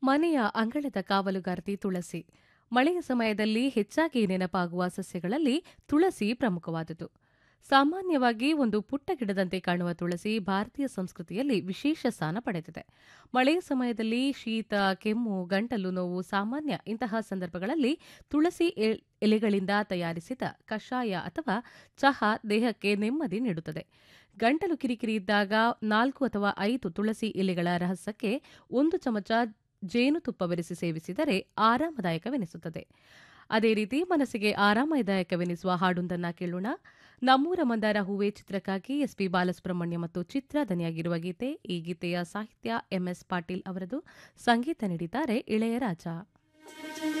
ಮನೆಯ ಅಂಗಳದ ಕಾವಲುಗಾರ್ತಿ ತುಳಸಿ ಮಳೆಯ ಸಮಯದಲ್ಲಿ ಹೆಚ್ಚಾಗಿ ನೆನಪಾಗುವ ಸಸ್ಯಗಳಲ್ಲಿ ತುಳಸಿ ಪ್ರಮುಖವಾದುದು ಸಾಮಾನ್ಯವಾಗಿ ಒಂದು ಪುಟ್ಟ ಗಿಡದಂತೆ ಕಾಣುವ ತುಳಸಿ ಭಾರತೀಯ ಸಂಸ್ಕೃತಿಯಲ್ಲಿ ವಿಶೇಷ ಸ್ಥಾನ ಪಡೆದಿದೆ ಮಳೆಯ ಸಮಯದಲ್ಲಿ ಶೀತ ಕೆಮ್ಮು ಗಂಟಲು ನೋವು ಸಾಮಾನ್ಯ ಇಂತಹ ಸಂದರ್ಭಗಳಲ್ಲಿ ತುಳಸಿ ಎ- ಎಲೆಗಳಿಂದ ತಯಾರಿಸಿದ ಕಷಾಯ ಅಥವಾ ಚಹಾ ದೇಹಕ್ಕೆ ನೆಮ್ಮದಿ ನೀಡುತ್ತದೆ ಗಂಟಲು ಕಿರಿಕಿರಿ ಇದ್ದಾಗ ನಾಲ್ಕು ಅಥವಾ ಐದು ತುಳಸಿ ಎಲೆಗಳ ರಹಸ್ಯಕ್ಕೆ ಒಂದು ಚಮಚ ಜೇನುತುಪ್ಪ ಬೆರೆಸಿ ಸೇವಿಸಿದರೆ ಆರಾಮದಾಯಕವೆನಿಸುತ್ತದೆ ಅದೇ ರೀತಿ ಮನಸ್ಸಿಗೆ ಆರಾಮದಾಯಕವೆನಿಸುವ ಹಾಡೊಂದನ್ನ ಕೇಳೋಣ ನಮ್ಮೂರ ಮಂದಾರ ಹೂವೆ ಚಿತ್ರಕ್ಕಾಗಿ ಎಸ್ಪಿ ಬಾಲಸುಬ್ರಹ್ಮಣ್ಯ ಮತ್ತು ಚಿತ್ರ ದನಿಯಾಗಿರುವ ಗೀತೆ ಈ ಗೀತೆಯ ಸಾಹಿತ್ಯ ಎಂಎಸ್ ಪಾಟೀಲ್ ಅವರದು ಸಂಗೀತ ನೀಡಿದ್ದಾರೆ ಇಳೆಯರಾಜ